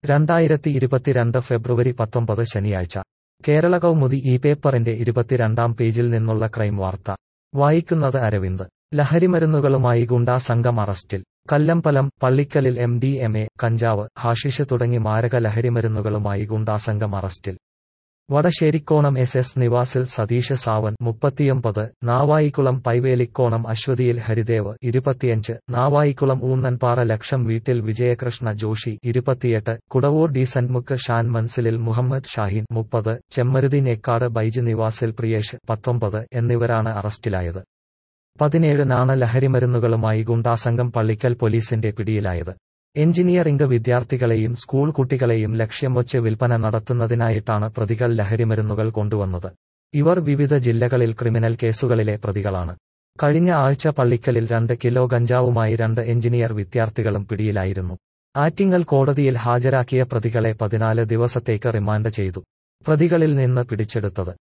രണ്ടായിരത്തി ഇരുപത്തിരണ്ട് ഫെബ്രുവരി പത്തൊമ്പത് ശനിയാഴ്ച കേരള കൗമുദി ഈ പേപ്പറിന്റെ ഇരുപത്തിരണ്ടാം പേജിൽ നിന്നുള്ള ക്രൈം വാർത്ത വായിക്കുന്നത് അരവിന്ദ് ലഹരിമരുന്നുകളുമായി ഗുണ്ടാ സംഘം അറസ്റ്റിൽ കല്ലമ്പലം പള്ളിക്കലിൽ എം ഡി എം എ കഞ്ചാവ് ഹാഷിഷ് തുടങ്ങി മാരക ലഹരിമരുന്നുകളുമായി ഗുണ്ടാസംഘം അറസ്റ്റിൽ വടശ്ശേരിക്കോണം എസ് എസ് നിവാസിൽ സതീഷ് സാവൻ മുപ്പത്തിയൊമ്പത് നാവായിക്കുളം പൈവേലിക്കോണം അശ്വതിയിൽ ഹരിദേവ് ഇരുപത്തിയഞ്ച് നാവായിക്കുളം ഊന്നൻപാറ ലക്ഷം വീട്ടിൽ വിജയകൃഷ്ണ ജോഷി ഇരുപത്തിയെട്ട് കുടവൂർ ഡി സന്മുക്ക് ഷാൻ മൻസിലിൽ മുഹമ്മദ് ഷാഹിൻ മുപ്പത് ചെമ്മരുതി നേക്കാട് ബൈജ് നിവാസിൽ പ്രിയേഷ് പത്തൊമ്പത് എന്നിവരാണ് അറസ്റ്റിലായത് പതിനേഴിനാണ് ലഹരിമരുന്നുകളുമായി ഗുണ്ടാസംഘം പള്ളിക്കൽ പോലീസിന്റെ പിടിയിലായത് എഞ്ചിനീയറിംഗ് വിദ്യാർത്ഥികളെയും സ്കൂൾ കുട്ടികളെയും ലക്ഷ്യം വച്ച് വിൽപ്പന നടത്തുന്നതിനായിട്ടാണ് പ്രതികൾ ലഹരിമരുന്നുകൾ കൊണ്ടുവന്നത് ഇവർ വിവിധ ജില്ലകളിൽ ക്രിമിനൽ കേസുകളിലെ പ്രതികളാണ് കഴിഞ്ഞ ആഴ്ച പള്ളിക്കലിൽ രണ്ട് കിലോ ഗഞ്ചാവുമായി രണ്ട് എഞ്ചിനീയർ വിദ്യാർത്ഥികളും പിടിയിലായിരുന്നു ആറ്റിങ്ങൽ കോടതിയിൽ ഹാജരാക്കിയ പ്രതികളെ പതിനാല് ദിവസത്തേക്ക് റിമാൻഡ് ചെയ്തു പ്രതികളിൽ നിന്ന് പിടിച്ചെടുത്തത്